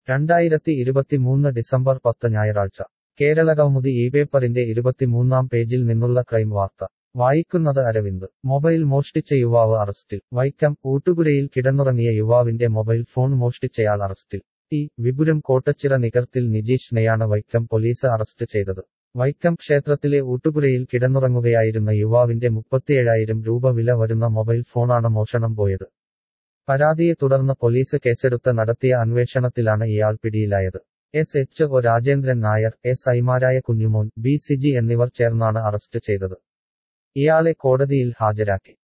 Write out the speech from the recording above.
രണ്ടായിരത്തി ഇരുപത്തിമൂന്ന് ഡിസംബർ പത്ത് ഞായറാഴ്ച കേരളകൗമുദി ഈ പേപ്പറിന്റെ ഇരുപത്തിമൂന്നാം പേജിൽ നിന്നുള്ള ക്രൈം വാർത്ത വായിക്കുന്നത് അരവിന്ദ് മൊബൈൽ മോഷ്ടിച്ച യുവാവ് അറസ്റ്റിൽ വൈക്കം ഊട്ടുപുരയിൽ കിടന്നുറങ്ങിയ യുവാവിന്റെ മൊബൈൽ ഫോൺ മോഷ്ടിച്ചയാൾ അറസ്റ്റിൽ ടി വിപുരം കോട്ടച്ചിറ നികർത്തിൽ നിജീഷ് നെയാണ് വൈക്കം പോലീസ് അറസ്റ്റ് ചെയ്തത് വൈക്കം ക്ഷേത്രത്തിലെ ഊട്ടുപുരയിൽ കിടന്നുറങ്ങുകയായിരുന്ന യുവാവിന്റെ മുപ്പത്തിയേഴായിരം രൂപ വില വരുന്ന മൊബൈൽ ഫോണാണ് മോഷണം പോയത് പരാതിയെ തുടർന്ന് പോലീസ് കേസെടുത്ത് നടത്തിയ അന്വേഷണത്തിലാണ് ഇയാൾ പിടിയിലായത് S H O Rajendran Nair S ഐമാരായ കുഞ്ഞുമോൻ ബി സിജി എന്നിവർ ചേർന്നാണ് അറസ്റ്റ് ചെയ്തത് ഇയാളെ കോടതിയിൽ ഹാജരാക്കി